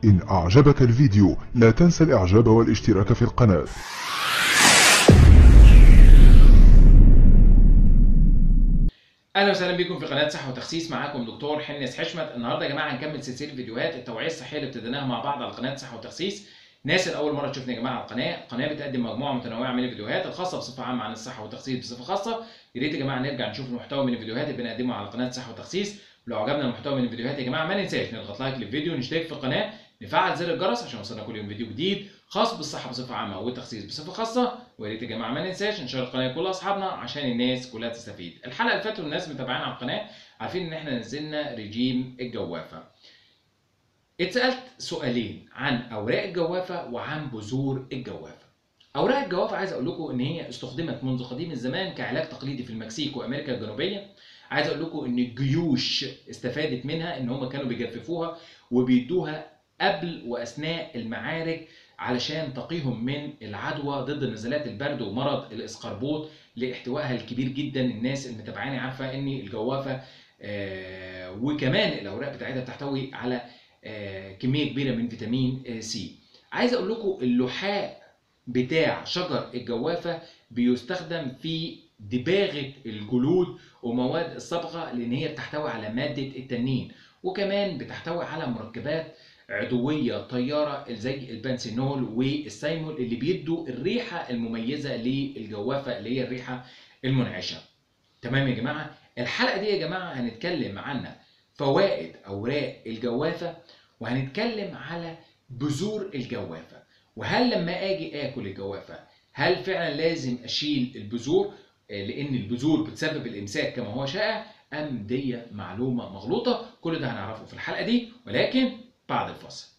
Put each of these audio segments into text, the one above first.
إن أعجبك الفيديو لا تنسى الإعجاب والاشتراك في القناة اهلا وسهلا بكم في قناه صحه وتخسيس معاكم دكتور حنس حشمت النهارده يا جماعه هنكمل سلسله فيديوهات التوعيه الصحيه اللي ابتديناها مع بعض على قناه صحه وتخسيس ناس الاول مره تشوفني يا جماعه على القناه القناه بتقدم مجموعه متنوعه من الفيديوهات الخاصه بصفه عامه عن الصحه والتخسيس بصفه خاصه يا ريت يا جماعه نرجع نشوف المحتوى من الفيديوهات اللي بنقدمها على قناه صحه وتخسيس ولو عجبنا المحتوى من الفيديوهات يا جماعه ما ننساش نضغط لايك للفيديو نشترك في القناه نفعل زر الجرس عشان يوصلنا كل يوم فيديو جديد خاص بالصحه بصفه عامه والتخسيس بصفه خاصه ويا ريت يا جماعه ما ننساش نشير القناه لكل اصحابنا عشان الناس كلها تستفيد الحلقه اللي فاتت والناس متابعانا على القناه عارفين ان احنا نزلنا رجيم الجوافه اتسالت سؤالين عن اوراق الجوافه وعن بذور الجوافه اوراق الجوافه عايز اقول لكم ان هي استخدمت منذ قديم الزمان كعلاج تقليدي في المكسيك وامريكا الجنوبيه عايز اقول لكم ان الجيوش استفادت منها ان هم كانوا بيجففوها وبيدوها قبل واثناء المعارك علشان تقيهم من العدوى ضد نزلات البرد ومرض الاسقربوط لاحتوائها الكبير جدا الناس اللي متابعاني عارفه ان الجوافه آه وكمان الاوراق بتاعتها بتحتوي على آه كميه كبيره من فيتامين آه سي عايز اقول لكم اللحاء بتاع شجر الجوافه بيستخدم في دباغه الجلود ومواد الصبغه لان هي بتحتوي على ماده التنين وكمان بتحتوي على مركبات عضويه طياره زي البنسينول والسيمول اللي بيدوا الريحه المميزه للجوافه اللي هي الريحه المنعشه. تمام يا جماعه؟ الحلقه دي يا جماعه هنتكلم عن فوائد اوراق الجوافه وهنتكلم على بذور الجوافه وهل لما اجي اكل الجوافه هل فعلا لازم اشيل البذور لان البذور بتسبب الامساك كما هو شائع ام دي معلومه مغلوطه كل ده هنعرفه في الحلقه دي ولكن بعد الفاصل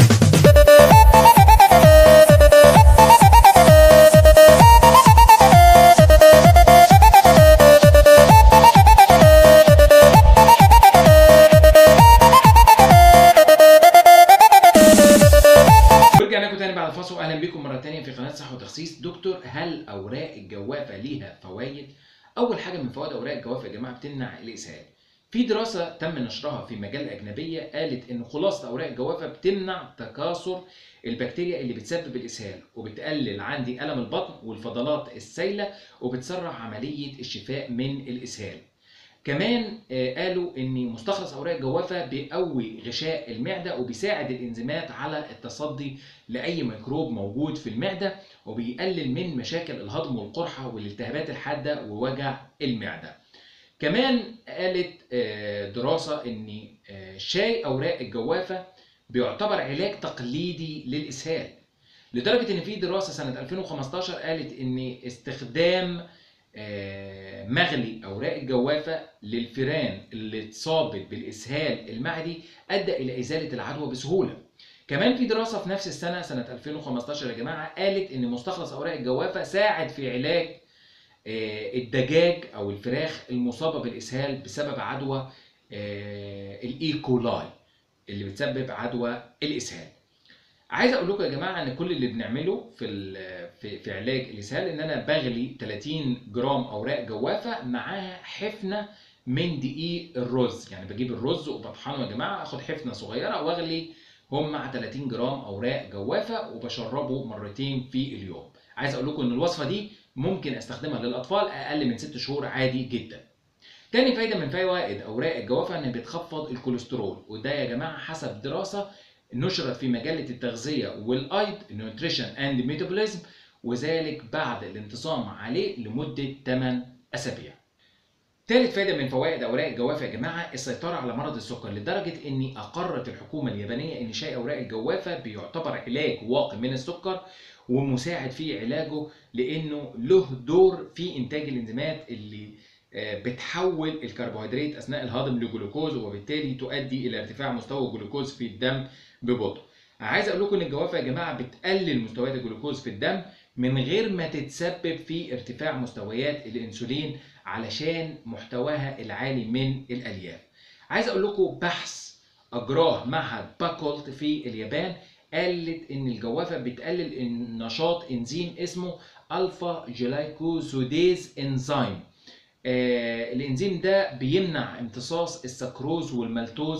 ورجعنا لكم تاني بعد الفاصل واهلا بكم مره تانية في قناه صحه وتخسيس دكتور هل اوراق الجوافه ليها فوائد اول حاجه من فوائد اوراق الجوافه يا جماعه بتمنع الاسهال في دراسة تم نشرها في مجلة أجنبية قالت إن خلاصة أوراق الجوافة بتمنع تكاثر البكتيريا اللي بتسبب الإسهال وبتقلل عندي ألم البطن والفضلات السائلة وبتسرع عملية الشفاء من الإسهال. كمان قالوا إن مستخلص أوراق الجوافة بيقوي غشاء المعدة وبيساعد الإنزيمات على التصدي لأي ميكروب موجود في المعدة وبيقلل من مشاكل الهضم والقرحة والالتهابات الحادة ووجع المعدة. كمان قالت دراسة إن شاي أوراق الجوافة بيعتبر علاج تقليدي للإسهال لدرجة إن في دراسة سنة 2015 قالت إن استخدام مغلي أوراق الجوافة للفئران اللي اتصابت بالإسهال المعدي أدى إلى إزالة العدوى بسهولة كمان في دراسة في نفس السنة سنة 2015 يا جماعة قالت إن مستخلص أوراق الجوافة ساعد في علاج الدجاج او الفراخ المصابه بالاسهال بسبب عدوى الايكولاي اللي بتسبب عدوى الاسهال عايز اقول لكم يا جماعه ان كل اللي بنعمله في في, في علاج الاسهال ان انا بغلي 30 جرام اوراق جوافه معاها حفنه من دقيق الرز يعني بجيب الرز وبطحنه يا جماعه اخد حفنه صغيره واغلي هم مع 30 جرام اوراق جوافه وبشربه مرتين في اليوم عايز اقول لكم ان الوصفه دي ممكن استخدمها للاطفال اقل من 6 شهور عادي جدا تاني فايده من فوائد اوراق الجوافه ان بتخفض الكوليسترول وده يا جماعه حسب دراسه نشرت في مجله التغذيه والايض نيوتريشن اند ميتابوليزم وذلك بعد الانتصام عليه لمده 8 اسابيع ثالث فائده من فوائد اوراق الجوافه يا جماعه السيطره على مرض السكر لدرجه ان اقرت الحكومه اليابانيه ان شاي اوراق الجوافه بيعتبر علاج واقي من السكر ومساعد في علاجه لانه له دور في انتاج الانزيمات اللي بتحول الكربوهيدرات اثناء الهضم لجلوكوز وبالتالي تؤدي الى ارتفاع مستوى الجلوكوز في الدم ببطء. عايز اقول لكم ان الجوافه يا جماعه بتقلل مستويات الجلوكوز في الدم من غير ما تتسبب في ارتفاع مستويات الانسولين علشان محتواها العالي من الالياف. عايز اقول لكم بحث اجراه معهد باكولت في اليابان قالت ان الجوافه بتقلل نشاط انزيم اسمه الفا جلايكوزوديز انزيم آه الانزيم ده بيمنع امتصاص السكروز والمالتوز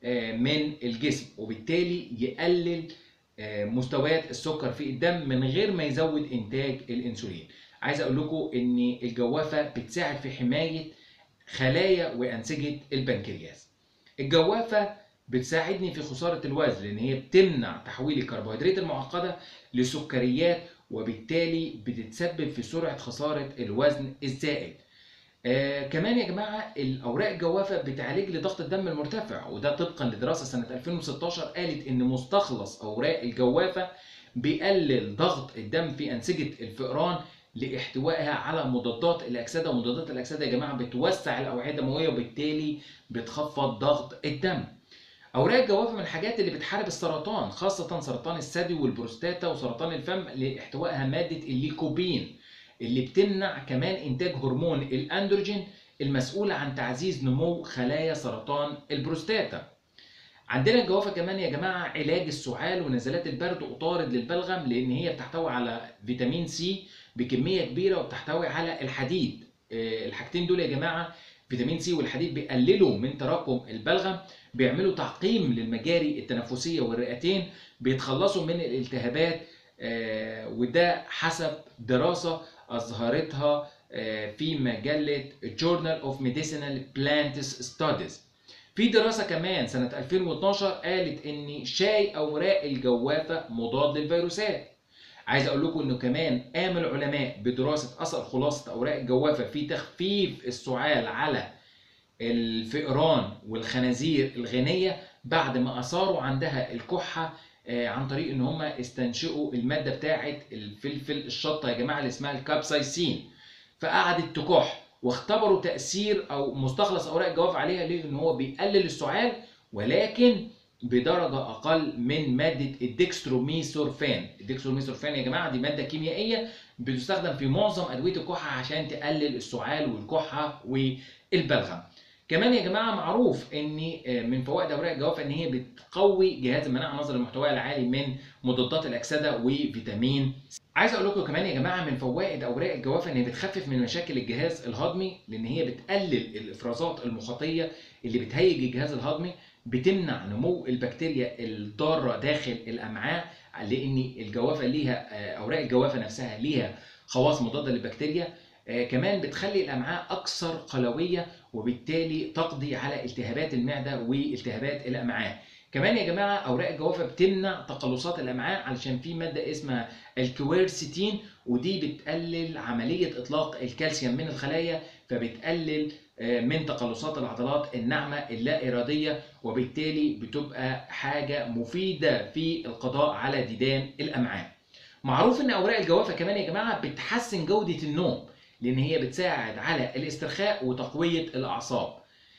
آه، من الجسم وبالتالي يقلل آه، مستويات السكر في الدم من غير ما يزود انتاج الانسولين عايز اقول لكم ان الجوافه بتساعد في حمايه خلايا وانسجه البنكرياس الجوافه بتساعدني في خساره الوزن لان هي بتمنع تحويل الكربوهيدرات المعقده لسكريات وبالتالي بتتسبب في سرعه خساره الوزن الزائد آه كمان يا جماعه الاوراق الجوافه بتعالج لي ضغط الدم المرتفع وده طبقا لدراسه سنه 2016 قالت ان مستخلص اوراق الجوافه بيقلل ضغط الدم في انسجه الفئران لاحتوائها على مضادات الاكسده ومضادات الاكسده يا جماعه بتوسع الاوعيه الدمويه وبالتالي بتخفض ضغط الدم اوراق الجوافه من الحاجات اللي بتحارب السرطان خاصه سرطان الثدي والبروستاتا وسرطان الفم لاحتوائها ماده الليكوبين اللي بتمنع كمان انتاج هرمون الاندروجين المسؤول عن تعزيز نمو خلايا سرطان البروستاتا عندنا الجوافه كمان يا جماعه علاج السعال ونزلات البرد وطارد للبلغم لان هي بتحتوي على فيتامين سي بكميه كبيره وبتحتوي على الحديد آه، الحاجتين دول يا جماعه فيتامين سي والحديد بيقللوا من تراكم البلغم بيعملوا تعقيم للمجاري التنفسيه والرئتين بيتخلصوا من الالتهابات آه، وده حسب دراسه اظهرتها آه، في مجله Journal of Medicinal Plants Studies في دراسة كمان سنة 2012 قالت إن شاي أوراق الجوافة مضاد للفيروسات. عايز أقول لكم إنه كمان قام العلماء بدراسة أثر خلاصة أوراق الجوافة في تخفيف السعال على الفئران والخنازير الغنية بعد ما أثاروا عندها الكحة آه، عن طريق إن هم استنشقوا المادة بتاعة الفلفل الشطة يا جماعة اللي اسمها الكابسايسين. فقعدت تكح واختبروا تاثير او مستخلص اوراق الجوافه عليها ليه ان هو بيقلل السعال ولكن بدرجه اقل من ماده الدكستروميثورفان الدكستروميثورفان يا جماعه دي ماده كيميائيه بتستخدم في معظم ادويه الكحه عشان تقلل السعال والكحه والبلغم كمان يا جماعه معروف ان من فوائد اوراق الجوافه ان هي بتقوي جهاز المناعه نظرا لمحتواها العالي من مضادات الاكسده وفيتامين عايز اقول لكم كمان يا جماعه من فوائد اوراق الجوافه ان هي بتخفف من مشاكل الجهاز الهضمي لان هي بتقلل الافرازات المخاطيه اللي بتهيج الجهاز الهضمي بتمنع نمو البكتيريا الضاره داخل الامعاء لان الجوافه ليها آه، اوراق الجوافه نفسها ليها خواص مضاده للبكتيريا آه، كمان بتخلي الامعاء اكثر قلويه وبالتالي تقضي على التهابات المعده والتهابات الامعاء كمان يا جماعه اوراق الجوافه بتمنع تقلصات الامعاء علشان في ماده اسمها الكويرسيتين ودي بتقلل عمليه اطلاق الكالسيوم من الخلايا فبتقلل آه، من تقلصات العضلات الناعمه اللا اراديه وبالتالي بتبقى حاجه مفيده في القضاء على ديدان الامعاء. معروف ان اوراق الجوافه كمان يا جماعه بتحسن جوده النوم لان هي بتساعد على الاسترخاء وتقويه الاعصاب.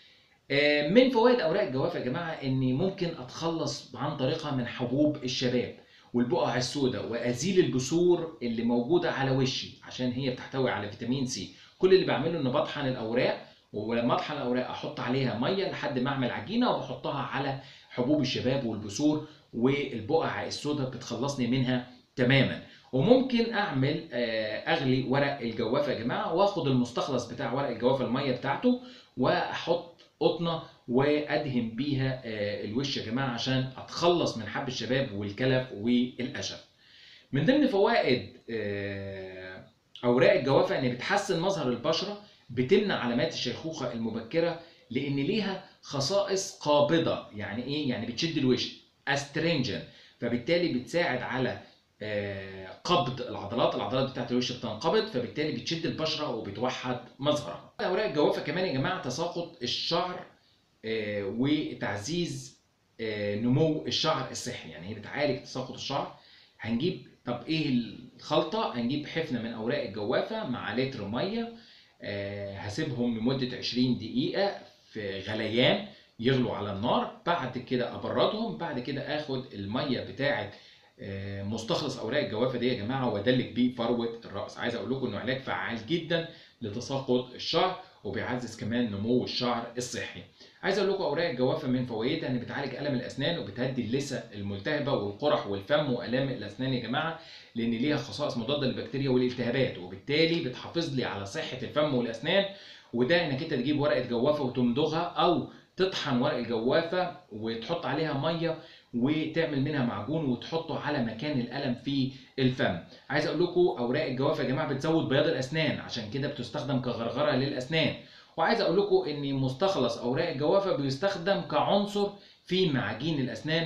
آه، من فوائد اوراق الجوافه يا جماعه اني ممكن اتخلص عن طريقها من حبوب الشباب والبقع السوداء وازيل البثور اللي موجوده على وشي عشان هي بتحتوي على فيتامين سي كل اللي بعمله ان بطحن الاوراق ولما اطحن الاوراق احط عليها ميه لحد ما اعمل عجينه وبحطها على حبوب الشباب والبثور والبقع السوداء بتخلصني منها تماما وممكن اعمل آه، اغلي ورق الجوافه يا جماعه واخد المستخلص بتاع ورق الجوافه الميه بتاعته واحط قطنه وادهن بيها آه، الوش يا جماعه عشان اتخلص من حب الشباب والكلف والقشف. من ضمن فوائد آه، اوراق الجوافه ان بتحسن مظهر البشره بتمنع علامات الشيخوخه المبكره لان ليها خصائص قابضه يعني ايه يعني بتشد الوش استرينجن فبالتالي بتساعد على آه، قبض العضلات العضلات بتاعت الوش بتنقبض فبالتالي بتشد البشره وبتوحد مظهرها اوراق الجوافه كمان يا جماعه تساقط الشعر آه، وتعزيز آه، نمو الشعر الصحي يعني هي بتعالج تساقط الشعر هنجيب طب ايه الخلطه هنجيب حفنه من اوراق الجوافه مع لتر ميه آه، هسيبهم لمده 20 دقيقه في غليان يغلوا على النار بعد كده ابردهم بعد كده اخد الميه بتاعه آه، مستخلص اوراق الجوافه دي يا جماعه وادلك بيه فروه الراس عايز اقول لكم انه علاج فعال جدا لتساقط الشعر وبيعزز كمان نمو الشعر الصحي عايز اقول لكم اوراق الجوافه من فوائدها ان بتعالج الم الاسنان وبتهدي اللثه الملتهبه والقرح والفم والام الاسنان يا جماعه لان ليها خصائص مضاده للبكتيريا والالتهابات وبالتالي بتحافظ لي على صحه الفم والاسنان وده انك انت تجيب ورقه جوافه وتمضغها او تطحن ورق الجوافه وتحط عليها ميه وتعمل منها معجون وتحطه على مكان الالم في الفم عايز اقول لكم اوراق الجوافه يا جماعه بتزود بياض الاسنان عشان كده بتستخدم كغرغره للاسنان وعايز اقول لكم ان مستخلص اوراق الجوافه بيستخدم كعنصر في معاجين الاسنان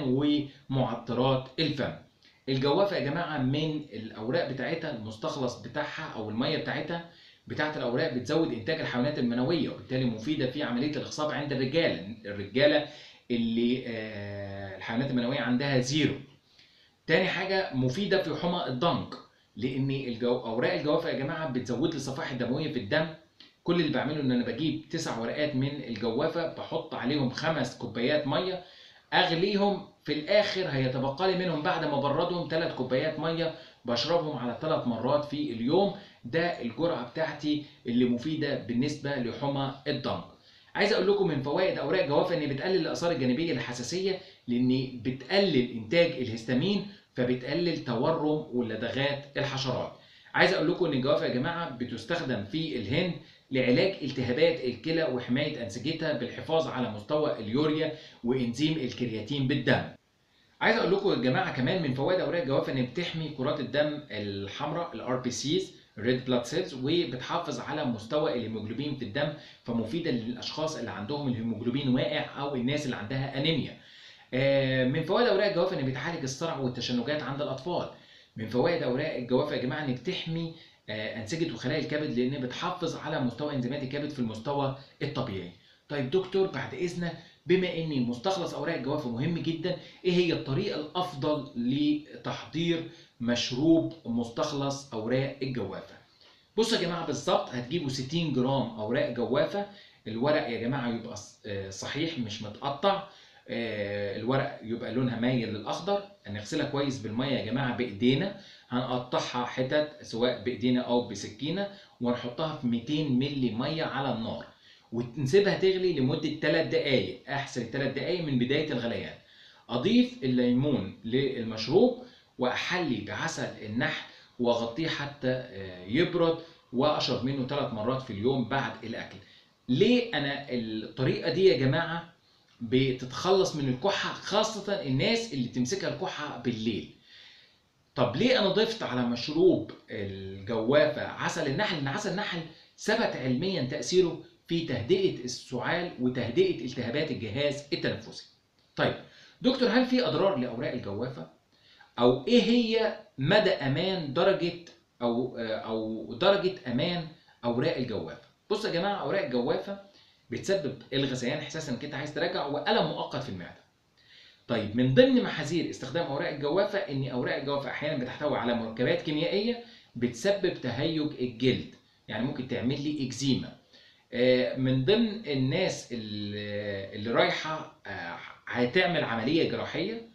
ومعطرات الفم الجوافه يا جماعه من الاوراق بتاعتها المستخلص بتاعها او الميه بتاعتها بتاعت الاوراق بتزود انتاج الحيوانات المنويه وبالتالي مفيده في عمليه الاخصاب عند الرجال الرجاله اللي آه، الحيوانات المنويه عندها زيرو تاني حاجه مفيده في حمى الضنك لان الجو... اوراق الجوافه يا جماعه بتزود لي الصفائح الدمويه في الدم كل اللي بعمله ان انا بجيب تسع ورقات من الجوافه بحط عليهم خمس كوبايات ميه اغليهم في الاخر هيتبقى لي منهم بعد ما بردهم ثلاث كوبايات ميه بشربهم على ثلاث مرات في اليوم ده الجرعه بتاعتي اللي مفيده بالنسبه لحمى الضنك عايز اقول لكم من فوائد اوراق الجوافه ان بتقلل الاثار الجانبيه للحساسيه لان بتقلل انتاج الهستامين فبتقلل تورم ولدغات الحشرات عايز اقول لكم ان الجوافه يا جماعه بتستخدم في الهند لعلاج التهابات الكلى وحمايه انسجتها بالحفاظ على مستوى اليوريا وانزيم الكرياتين بالدم عايز اقول لكم يا جماعه كمان من فوائد اوراق الجوافه ان بتحمي كرات الدم الحمراء الار بي سيز ريد بلاد سيلز وبتحافظ على مستوى الهيموجلوبين في الدم فمفيده للاشخاص اللي عندهم الهيموجلوبين واقع او الناس اللي عندها انيميا آه، من فوائد اوراق الجوافه ان بتعالج الصرع والتشنجات عند الاطفال من فوائد اوراق الجوافه يا جماعه ان بتحمي آه، انسجه وخلايا الكبد لان بتحافظ على مستوى انزيمات الكبد في المستوى الطبيعي طيب دكتور بعد اذنك بما ان مستخلص اوراق الجوافه مهم جدا ايه هي الطريقه الافضل لتحضير مشروب مستخلص اوراق الجوافه بصوا يا جماعه بالظبط هتجيبوا 60 جرام اوراق جوافه الورق يا جماعه يبقى ص- آه، صحيح مش متقطع آه، الورق يبقى لونها مايل للاخضر هنغسلها كويس بالميه يا جماعه بايدينا هنقطعها حتت سواء بايدينا او بسكينه ونحطها في 200 مللي ميه على النار ونسيبها تغلي لمده 3 دقائق احسب 3 دقائق من بدايه الغليان اضيف الليمون للمشروب واحلي بعسل النحل واغطيه حتى آه، يبرد واشرب منه ثلاث مرات في اليوم بعد الاكل ليه انا الطريقه دي يا جماعه بتتخلص من الكحه خاصه الناس اللي تمسكها الكحه بالليل طب ليه انا ضفت على مشروب الجوافه عسل النحل ان عسل النحل ثبت علميا تاثيره في تهدئه السعال وتهدئه التهابات الجهاز التنفسي طيب دكتور هل في اضرار لاوراق الجوافه او ايه هي مدى امان درجه او او درجه امان اوراق الجوافه بصوا يا جماعه اوراق الجوافه بتسبب الغثيان احساس انك انت عايز تراجع والم مؤقت في المعده طيب من ضمن محاذير استخدام اوراق الجوافه ان اوراق الجوافه احيانا بتحتوي على مركبات كيميائيه بتسبب تهيج الجلد يعني ممكن تعمل لي اكزيما آه، من ضمن الناس اللي اللي رايحه آه، هتعمل عمليه جراحيه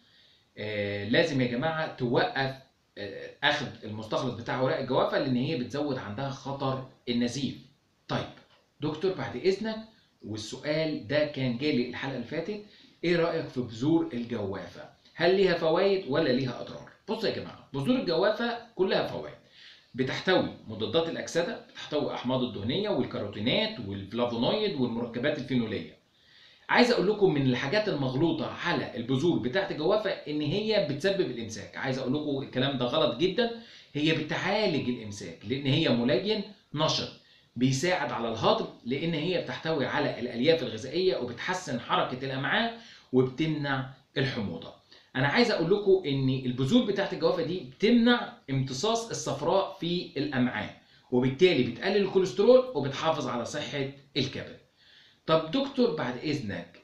آه، لازم يا جماعه توقف آه، اخذ المستخلص بتاع اوراق الجوافه لان هي بتزود عندها خطر النزيف. طيب دكتور بعد اذنك والسؤال ده كان جالي الحلقه اللي فاتت ايه رايك في بذور الجوافه؟ هل ليها فوائد ولا ليها اضرار؟ بصوا يا جماعه بذور الجوافه كلها فوائد. بتحتوي مضادات الاكسده، بتحتوي احماض الدهنيه والكاروتينات والفلافونويد والمركبات الفينوليه. عايز اقول لكم من الحاجات المغلوطه على البذور بتاعت الجوافه ان هي بتسبب الامساك عايز اقول لكم الكلام ده غلط جدا هي بتعالج الامساك لان هي ملين نشط بيساعد على الهضم لان هي بتحتوي على الالياف الغذائيه وبتحسن حركه الامعاء وبتمنع الحموضه انا عايز اقول لكم ان البذور بتاعت الجوافه دي بتمنع امتصاص الصفراء في الامعاء وبالتالي بتقلل الكوليسترول وبتحافظ على صحه الكبد طب دكتور بعد اذنك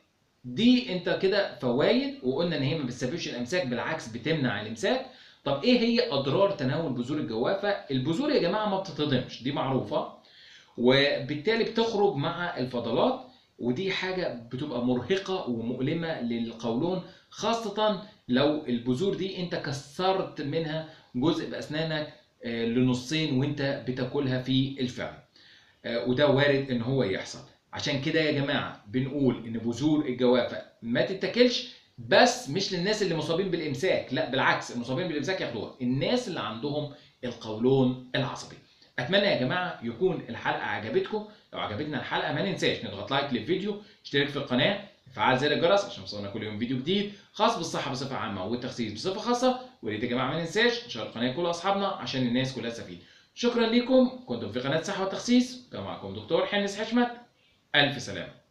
دي انت كده فوائد وقلنا ان هي ما بتسببش الامساك بالعكس بتمنع الامساك طب ايه هي اضرار تناول بذور الجوافه البذور يا جماعه ما بتتهضمش دي معروفه وبالتالي بتخرج مع الفضلات ودي حاجه بتبقى مرهقه ومؤلمه للقولون خاصه لو البذور دي انت كسرت منها جزء باسنانك آه، لنصين وانت بتاكلها في الفم آه، وده وارد ان هو يحصل عشان كده يا جماعه بنقول ان بذور الجوافه ما تتاكلش بس مش للناس اللي مصابين بالامساك لا بالعكس المصابين بالامساك ياخدوها الناس اللي عندهم القولون العصبي اتمنى يا جماعه يكون الحلقه عجبتكم لو عجبتنا الحلقه ما ننساش نضغط لايك للفيديو اشترك في القناه فعل زر الجرس عشان يوصلنا كل يوم فيديو جديد خاص بالصحه بصفه عامه والتخسيس بصفه خاصه وريت يا جماعه ما ننساش نشير القناه لكل اصحابنا عشان الناس كلها تستفيد شكرا لكم كنتم في قناه صحه وتخسيس كان معكم دكتور حنس حشمت الف سلامه